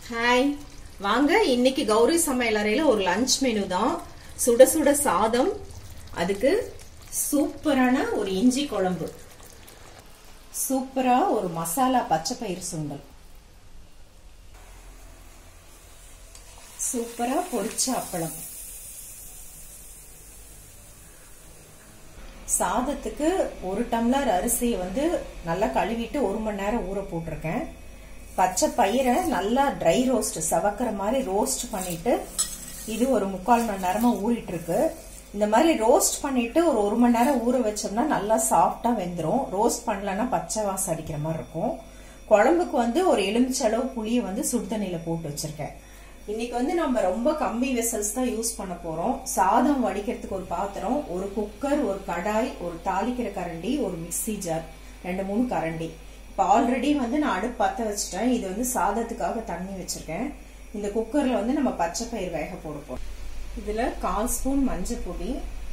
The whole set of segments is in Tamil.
ஹாய் வாங்க இன்னைக்கு கௌரி சமையல் அறையில ஒரு லஞ்ச் மெனு தான் சுட சுட சாதம் அதுக்கு சூப்பரான ஒரு இஞ்சி குழம்பு சூப்பரா ஒரு மசாலா பச்சை பயிறு சுண்டல் சூப்பரா பொரிச்ச அப்பளம் சாதத்துக்கு ஒரு டம்ளர் அரிசியை வந்து நல்லா கழுவிட்டு ஒரு மணி நேரம் ஊற போட்டிருக்கேன் பச்சை பயிரை நல்லா ட்ரை ரோஸ்ட் சவக்கிற மாதிரி ரோஸ்ட் பண்ணிட்டு இது ஒரு முக்கால் மணி நேரமா ஊறிட்டு இருக்கு இந்த மாதிரி ரோஸ்ட் பண்ணிட்டு ஒரு ஒரு மணி நேரம் ஊற வச்சோம்னா நல்லா சாஃப்டா வெந்துடும் ரோஸ்ட் பண்ணலன்னா பச்சை வாசம் அடிக்கிற மாதிரி இருக்கும் குழம்புக்கு வந்து ஒரு எலுமிச்சளவு புளியை வந்து சுடுதண்ணியில போட்டு வச்சிருக்கேன் இன்னைக்கு வந்து நம்ம ரொம்ப கம்மி வெசல்ஸ் தான் யூஸ் பண்ண போறோம் சாதம் வடிக்கிறதுக்கு ஒரு பாத்திரம் ஒரு குக்கர் ஒரு கடாய் ஒரு தாளிக்கிற கரண்டி ஒரு மிக்சி ஜார் ரெண்டு மூணு கரண்டி இப்போ ஆல்ரெடி வந்து நான் அடுப்பு பற்ற வச்சுட்டேன் இது வந்து சாதத்துக்காக தண்ணி வச்சிருக்கேன் இந்த குக்கர்ல வந்து நம்ம பச்சை பயிர் வேக போட போறோம் இதுல கால் ஸ்பூன் மஞ்சள் பொடி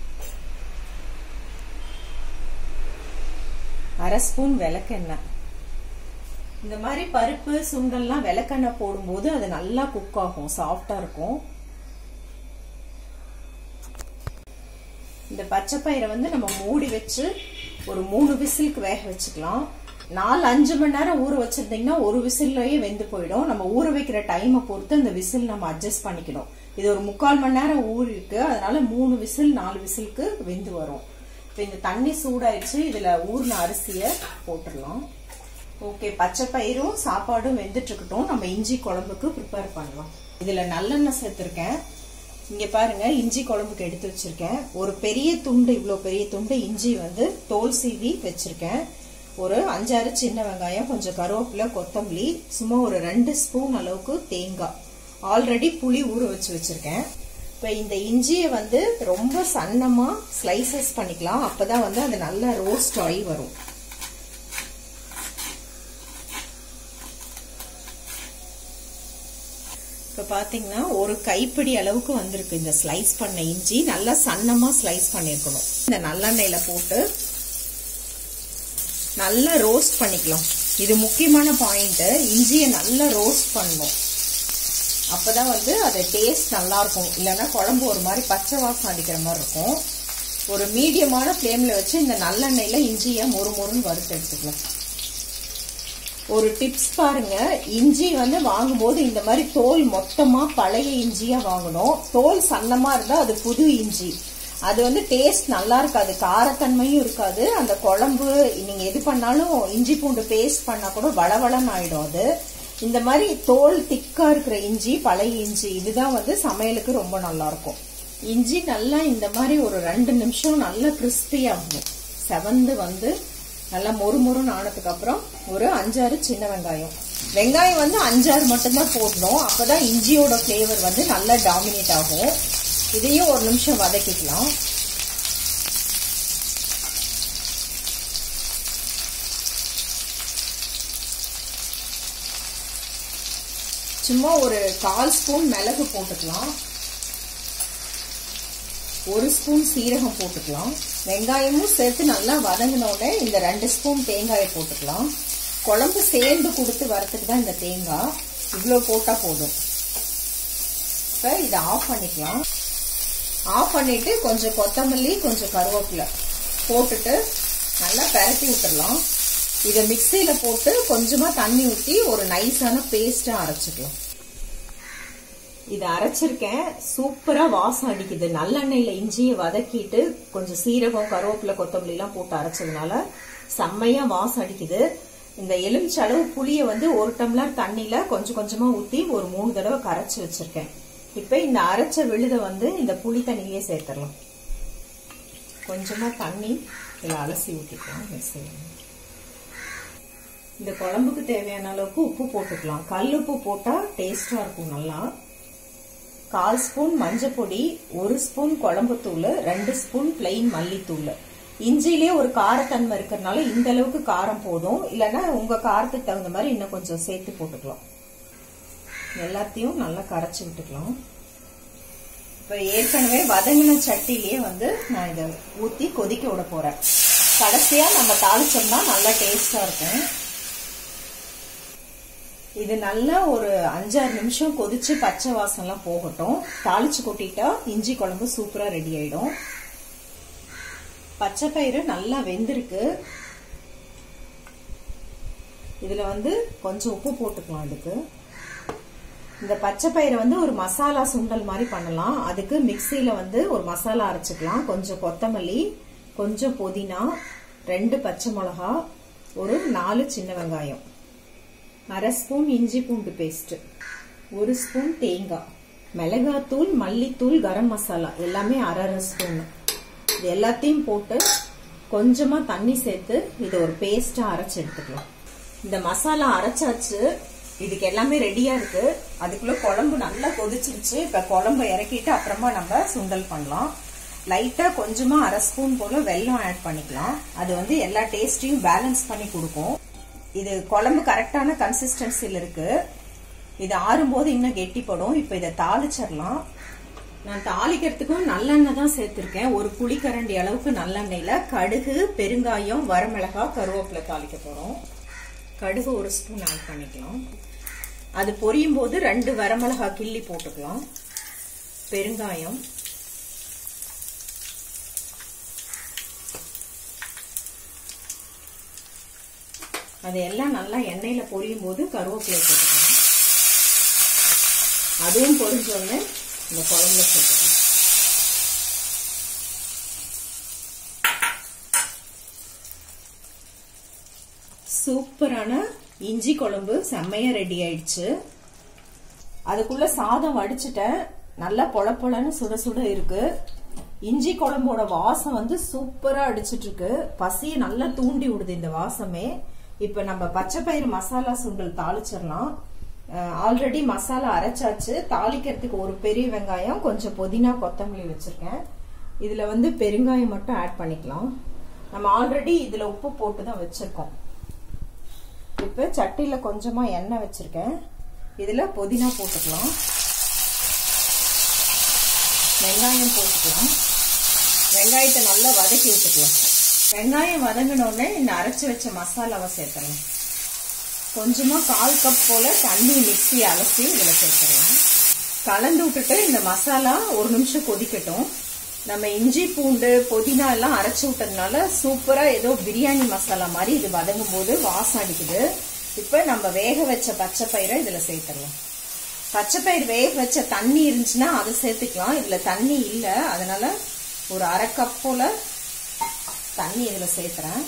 அரை ஸ்பூன் விளக்கெண்ணெய் இந்த மாதிரி பருப்பு சுண்டல்லாம் விளக்கெண்ணெய் போடும்போது அது நல்லா குக் ஆகும் சாஃப்டா இருக்கும் இந்த பச்சை பயிரை வந்து நம்ம மூடி வச்சு ஒரு மூணு விசிலுக்கு வேக வச்சுக்கலாம் நாலு அஞ்சு மணி நேரம் ஊற வச்சிருந்தீங்கன்னா ஒரு விசில்லயே வெந்து போயிடும் நம்ம ஊற வைக்கிற டைமை பொறுத்து அந்த விசில் நம்ம அட்ஜஸ்ட் பண்ணிக்கணும் இது ஒரு முக்கால் மணி நேரம் ஊறி இருக்கு அதனால மூணு விசில் நாலு விசிலுக்கு வெந்து வரும் இப்போ இந்த தண்ணி சூடாயிடுச்சு இதுல ஊர்ன அரிசியை போட்டுடலாம் ஓகே பச்சை பயிரும் சாப்பாடும் வெந்துட்டு இருக்கட்டும் நம்ம இஞ்சி குழம்புக்கு ப்ரிப்பேர் பண்ணலாம் இதுல நல்லெண்ணெய் சேர்த்திருக்கேன் இங்க பாருங்க இஞ்சி குழம்புக்கு எடுத்து வச்சிருக்கேன் ஒரு பெரிய துண்டு இவ்வளோ பெரிய துண்டு இஞ்சி வந்து தோல் சீவி வச்சிருக்கேன் ஒரு அஞ்சாறு சின்ன வெங்காயம் கொஞ்சம் கருவேப்பிலை கொத்தமல்லி சும்மா ஒரு ரெண்டு ஸ்பூன் அளவுக்கு தேங்காய் ஆல்ரெடி புளி ஊற வச்சு வச்சிருக்கேன் இப்போ இந்த இஞ்சியை வந்து ரொம்ப சன்னமா ஸ்லைசஸ் பண்ணிக்கலாம் அப்பதான் வந்து அது நல்லா ரோஸ்ட் ஆகி வரும் இப்போ பார்த்தீங்கன்னா ஒரு கைப்பிடி அளவுக்கு வந்திருக்கு இந்த ஸ்லைஸ் பண்ண இஞ்சி நல்லா சன்னமாக ஸ்லைஸ் பண்ணியிருக்கணும் இந்த நல்லெண்ணெயில் போட்டு நல்லா ரோஸ்ட் பண்ணிக்கலாம் இது முக்கியமான பாயிண்ட்டு இஞ்சியை நல்லா ரோஸ்ட் பண்ணணும் அப்போதான் வந்து அது டேஸ்ட் நல்லா இருக்கும் இல்லைன்னா குழம்பு ஒரு மாதிரி பச்சை வாசம் அடிக்கிற மாதிரி இருக்கும் ஒரு மீடியமான ஃப்ளேமில் வச்சு இந்த நல்லெண்ணெயில் இஞ்சியை மொறு மொறுன்னு வறுத்து எடுத்துக்கலாம் ஒரு டிப்ஸ் பாருங்க இஞ்சி வந்து வாங்கும்போது இந்த மாதிரி தோல் மொத்தமா பழைய இஞ்சியா வாங்கணும் தோல் சன்னமா இருந்தா அது புது இஞ்சி அது வந்து டேஸ்ட் நல்லா இருக்காது காரத்தன்மையும் இருக்காது அந்த குழம்பு நீங்க எது பண்ணாலும் இஞ்சி பூண்டு பேஸ்ட் பண்ணா கூட வளவளன்னு ஆயிடும் அது இந்த மாதிரி தோல் திக்கா இருக்கிற இஞ்சி பழைய இஞ்சி இதுதான் வந்து சமையலுக்கு ரொம்ப நல்லா இருக்கும் இஞ்சி நல்லா இந்த மாதிரி ஒரு ரெண்டு நிமிஷம் நல்லா கிறிஸ்பியாகும் செவந்து வந்து நல்லா மொறு மொறுன்னு ஆனதுக்கு அப்புறம் ஒரு அஞ்சாறு சின்ன வெங்காயம் வெங்காயம் வந்து அஞ்சாறு மட்டும்தான் போடணும் அப்பதான் இஞ்சியோட ஃப்ளேவர் வந்து நல்லா டாமினேட் ஆகும் இதையும் ஒரு நிமிஷம் வதக்கிக்கலாம் சும்மா ஒரு கால் ஸ்பூன் மிளகு போட்டுக்கலாம் ஒரு ஸ்பூன் சீரகம் போட்டுக்கலாம் வெங்காயமும் சேர்த்து நல்லா வதங்கினோடனே இந்த ரெண்டு ஸ்பூன் தேங்காயை போட்டுக்கலாம் குழம்பு சேர்ந்து கொடுத்து வரத்துக்கு தான் இந்த தேங்காய் இவ்வளோ போட்டால் போதும் இப்போ இதை ஆஃப் பண்ணிக்கலாம் ஆஃப் பண்ணிட்டு கொஞ்சம் கொத்தமல்லி கொஞ்சம் கருவேப்பிலை போட்டுட்டு நல்லா பரட்டி விட்டுடலாம் இதை மிக்சியில் போட்டு கொஞ்சமாக தண்ணி ஊற்றி ஒரு நைஸான பேஸ்ட்டாக அரைச்சிக்கலாம் இது அரைச்சிருக்கேன் சூப்பரா வாசம் அடிக்குது நல்லெண்ணெயில இஞ்சியை வதக்கிட்டு கொஞ்சம் சீரகம் கருவேப்பிலை கொத்தமல்லி எல்லாம் போட்டு அரைச்சதுனால செம்மையா வாசம் அடிக்குது இந்த எலுமிச்சை அளவு புளிய வந்து ஒரு டம்ளர் தண்ணியில கொஞ்சம் கொஞ்சமா ஊத்தி ஒரு மூணு தடவை கரைச்சு வச்சிருக்கேன் இப்ப இந்த அரைச்ச விழுத வந்து இந்த புளி தண்ணியிலே சேர்த்துடலாம் கொஞ்சமா தண்ணி இதில் அலசி ஊற்றிக்கலாம் மிக்சி இந்த குழம்புக்கு தேவையான அளவுக்கு உப்பு போட்டுக்கலாம் கல் உப்பு போட்டா டேஸ்டா இருக்கும் நல்லா கால் ஸ்பூன் மஞ்சள் பொடி ஒரு ஸ்பூன் குழம்புத்தூள் ரெண்டு ஸ்பூன் பிளெயின் மல்லித்தூள் இஞ்சிலே ஒரு காரத்தன்மை இருக்கிறதுனால இந்த அளவுக்கு காரம் போதும் இல்லைன்னா உங்க காரத்துக்கு தகுந்த மாதிரி இன்னும் கொஞ்சம் சேர்த்து போட்டுக்கலாம் எல்லாத்தையும் நல்லா கரைச்சி விட்டுக்கலாம் இப்போ ஏற்கனவே வதங்கின சட்டிலேயே வந்து நான் இதை ஊற்றி கொதிக்க விட போறேன் கடைசியா நம்ம தாளிச்சோம்னா நல்லா டேஸ்டா இருக்கும் இது நல்லா ஒரு அஞ்சாறு நிமிஷம் கொதிச்சு பச்சை வாசம்லாம் போகட்டும் தாளிச்சு கொட்டிட்டா இஞ்சி குழம்பு சூப்பரா ரெடி ஆயிடும் பச்சை பயிறு நல்லா வெந்திருக்கு இதுல வந்து கொஞ்சம் உப்பு போட்டுக்கலாம் இதுக்கு இந்த பச்சை பயிரை வந்து ஒரு மசாலா சுண்டல் மாதிரி பண்ணலாம் அதுக்கு மிக்சியில வந்து ஒரு மசாலா அரைச்சிக்கலாம் கொஞ்சம் கொத்தமல்லி கொஞ்சம் புதினா ரெண்டு பச்சை மிளகா ஒரு நாலு சின்ன வெங்காயம் அரை ஸ்பூன் இஞ்சி பூண்டு பேஸ்ட் ஒரு ஸ்பூன் தேங்காய் மிளகாத்தூள் மல்லித்தூள் கரம் மசாலா எல்லாமே அரை அரை ஸ்பூன் இது எல்லாத்தையும் போட்டு கொஞ்சமா தண்ணி சேர்த்து இதை ஒரு பேஸ்டா அரைச்சு எடுத்துக்கலாம் இந்த மசாலா அரைச்சாச்சு இதுக்கு எல்லாமே ரெடியா இருக்கு அதுக்குள்ள குழம்பு நல்லா கொதிச்சிருச்சு இப்ப குழம்பு இறக்கிட்டு அப்புறமா நம்ம சுண்டல் பண்ணலாம் லைட்டா கொஞ்சமா அரை ஸ்பூன் போல வெல்லம் ஆட் பண்ணிக்கலாம் அது வந்து எல்லா டேஸ்டையும் பேலன்ஸ் பண்ணி கொடுக்கும் இது குழம்பு கரெக்டான கன்சிஸ்டன்சில இருக்கு இது ஆறும்போது இன்னும் கெட்டிப்படும் இப்ப இதை தாளிச்சிடலாம் நான் தாளிக்கிறதுக்கும் நல்லெண்ணெய் தான் சேர்த்திருக்கேன் ஒரு புளிக்கரண்டி அளவுக்கு நல்லெண்ணெயில கடுகு பெருங்காயம் வரமிளகாய் கருவேப்பிலை தாளிக்க போறோம் கடுகு ஒரு ஸ்பூன் ஆட் பண்ணிக்கலாம் அது பொரியும் போது ரெண்டு வரமிளகாய் கிள்ளி போட்டுக்கலாம் பெருங்காயம் அது எல்லாம் நல்லா எண்ணெயில பொரியும் போது கருவேப்பிலை போட்டுக்கலாம் அதுவும் பொரிஞ்சோடனே இந்த குழம்புல சேர்த்துக்கலாம் சூப்பரான இஞ்சி குழம்பு செம்மையா ரெடி ஆயிடுச்சு அதுக்குள்ள சாதம் வடிச்சிட்டேன் நல்லா பொல பொலன்னு சுட சுட இருக்கு இஞ்சி குழம்போட வாசம் வந்து சூப்பரா அடிச்சிட்டு இருக்கு பசியை நல்லா தூண்டி விடுது இந்த வாசமே இப்ப நம்ம பச்சை பயிறு மசாலா சுண்டல் தாளிச்சிடலாம் ஆல்ரெடி மசாலா அரைச்சாச்சு தாளிக்கிறதுக்கு ஒரு பெரிய வெங்காயம் கொஞ்சம் புதினா கொத்தமல்லி வச்சிருக்கேன் இதுல வந்து பெருங்காயம் மட்டும் ஆட் பண்ணிக்கலாம் நம்ம ஆல்ரெடி இதுல உப்பு போட்டு தான் வச்சிருக்கோம் இப்போ சட்டியில் கொஞ்சமாக எண்ணெய் வச்சுருக்கேன் இதில் புதினா போட்டுக்கலாம் வெங்காயம் போட்டுக்கலாம் வெங்காயத்தை நல்லா வதக்கி விட்டுக்கலாம் வெங்காயம் வதங்கினோடனே இந்த அரைச்சி வச்ச மசாலாவை சேர்த்துறேன் கொஞ்சமாக கால் கப் போல் தண்ணி மிக்சி அலசி இதில் சேர்த்துறேன் கலந்து விட்டுட்டு இந்த மசாலா ஒரு நிமிஷம் கொதிக்கட்டும் நம்ம இஞ்சி பூண்டு புதினா எல்லாம் அரைச்சி விட்டதுனால சூப்பரா ஏதோ பிரியாணி மசாலா மாதிரி இது வதங்கும் போது வாசம் அடிக்குது இப்ப நம்ம வேக வச்ச பச்சை பயிரை இதுல சேர்த்துடலாம் பச்சை பயிர் வேக வச்ச தண்ணி இருந்துச்சுன்னா அதை சேர்த்துக்கலாம் இதுல தண்ணி இல்ல அதனால ஒரு அரை கப் போல தண்ணி இதுல சேர்த்துறேன்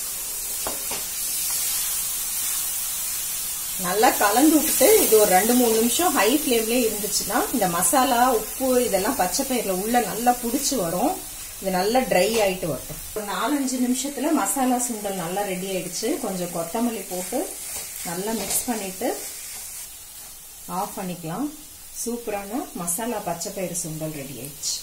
நல்லா கலந்து விட்டுட்டு இது ஒரு ரெண்டு மூணு நிமிஷம் ஹை ஃப்ளேம்லேயே இருந்துச்சுன்னா இந்த மசாலா உப்பு இதெல்லாம் பச்சை பயிரில் உள்ள நல்லா பிடிச்சி வரும் இது நல்லா ட்ரை ஆயிட்டு வரட்டும் ஒரு நாலஞ்சு நிமிஷத்துல மசாலா சுண்டல் நல்லா ரெடி ஆயிடுச்சு கொஞ்சம் கொத்தமல்லி போட்டு நல்லா மிக்ஸ் பண்ணிட்டு ஆஃப் பண்ணிக்கலாம் சூப்பரான மசாலா பச்சை பயிறு சுண்டல் ரெடி ஆயிடுச்சு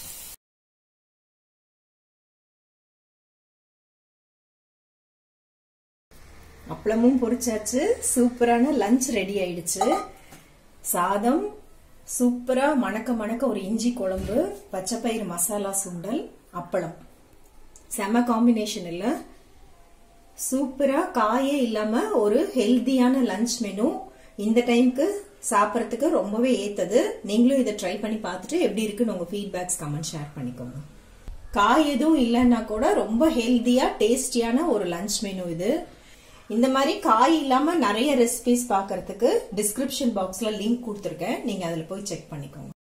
அப்பளமும் பொரிச்சாச்சு சூப்பரான லஞ்ச் ரெடி ஆயிடுச்சு சாதம் சூப்பரா மணக்க மணக்க ஒரு இஞ்சி குழம்பு பச்சைப்பயிறு மசாலா சுண்டல் அப்பளம் செம காம்பினேஷன் இல்ல சூப்பரா காயே இல்லாம ஒரு ஹெல்தியான லஞ்ச் மெனு இந்த டைம்க்கு சாப்பிட்றதுக்கு ரொம்பவே ஏத்தது நீங்களும் இதை ட்ரை பண்ணி பார்த்துட்டு எப்படி இருக்குன்னு உங்க ஃபீட்பேக்ஸ் கமெண்ட் ஷேர் பண்ணிக்கோங்க காய் எதுவும் இல்லைன்னா கூட ரொம்ப ஹெல்தியா டேஸ்டியான ஒரு லஞ்ச் மெனு இது இந்த மாதிரி காய் இல்லாம நிறைய ரெசிபிஸ் பார்க்கறதுக்கு டிஸ்கிரிப்ஷன் பாக்ஸ்ல லிங்க் கொடுத்துருக்கேன் நீங்க அதுல போய் செக் பண்ணிக்கோங்க